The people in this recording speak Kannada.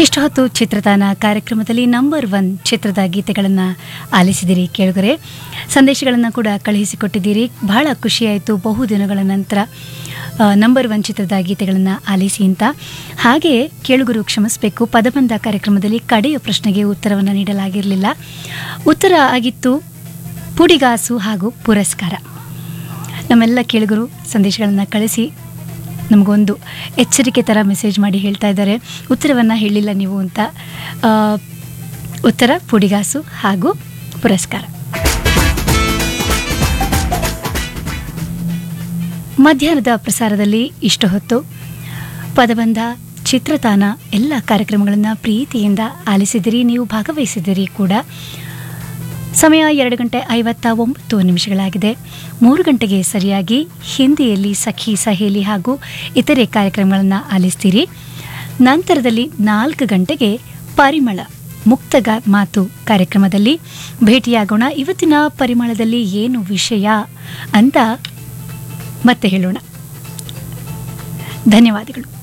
ಇಷ್ಟು ಹೊತ್ತು ಚಿತ್ರತಾನ ಕಾರ್ಯಕ್ರಮದಲ್ಲಿ ನಂಬರ್ ಒನ್ ಚಿತ್ರದ ಗೀತೆಗಳನ್ನು ಆಲಿಸಿದಿರಿ ಕೇಳುಗರೆ ಸಂದೇಶಗಳನ್ನು ಕೂಡ ಕಳುಹಿಸಿಕೊಟ್ಟಿದ್ದೀರಿ ಬಹಳ ಖುಷಿಯಾಯಿತು ಬಹುದಿನಗಳ ನಂತರ ಆ, ನಂಬರ್ ಒನ್ ಚಿತ್ರದ ಗೀತೆಗಳನ್ನು ಆಲಿಸಿ ಅಂತ ಹಾಗೆ ಕೇಳುಗರು ಕ್ಷಮಿಸಬೇಕು ಪದಬಂಧ ಕಾರ್ಯಕ್ರಮದಲ್ಲಿ ಕಡೆಯ ಪ್ರಶ್ನೆಗೆ ಉತ್ತರವನ್ನು ನೀಡಲಾಗಿರಲಿಲ್ಲ ಉತ್ತರ ಆಗಿತ್ತು ಪುಡಿಗಾಸು ಹಾಗೂ ಪುರಸ್ಕಾರ ನಮ್ಮೆಲ್ಲ ಕೇಳುಗರು ಸಂದೇಶಗಳನ್ನು ಕಳಿಸಿ ನಮಗೊಂದು ಎಚ್ಚರಿಕೆ ಥರ ಮೆಸೇಜ್ ಮಾಡಿ ಹೇಳ್ತಾ ಇದ್ದಾರೆ ಉತ್ತರವನ್ನು ಹೇಳಿಲ್ಲ ನೀವು ಅಂತ ಆ, ಉತ್ತರ ಪುಡಿಗಾಸು ಹಾಗೂ ಪುರಸ್ಕಾರ ಮಧ್ಯಾಹ್ನದ ಪ್ರಸಾರದಲ್ಲಿ ಇಷ್ಟು ಹೊತ್ತು ಪದಬಂಧ ಚಿತ್ರತಾನ ಎಲ್ಲ ಕಾರ್ಯಕ್ರಮಗಳನ್ನು ಪ್ರೀತಿಯಿಂದ ಆಲಿಸಿದಿರಿ ನೀವು ಭಾಗವಹಿಸಿದಿರಿ ಕೂಡ ಸಮಯ ಎರಡು ಗಂಟೆ ಐವತ್ತ ಒಂಬತ್ತು ನಿಮಿಷಗಳಾಗಿದೆ ಮೂರು ಗಂಟೆಗೆ ಸರಿಯಾಗಿ ಹಿಂದಿಯಲ್ಲಿ ಸಖಿ ಸಹೇಲಿ ಹಾಗೂ ಇತರೆ ಕಾರ್ಯಕ್ರಮಗಳನ್ನು ಆಲಿಸ್ತೀರಿ ನಂತರದಲ್ಲಿ ನಾಲ್ಕು ಗಂಟೆಗೆ ಪರಿಮಳ ಮುಕ್ತ ಗಾ- ಮಾತು ಕಾರ್ಯಕ್ರಮದಲ್ಲಿ ಭೇಟಿಯಾಗೋಣ ಇವತ್ತಿನ ಪರಿಮಳದಲ್ಲಿ ಏನು ವಿಷಯ ಅಂತ ಮತ್ತೆ ಹೇಳೋಣ ಧನ್ಯವಾದಗಳು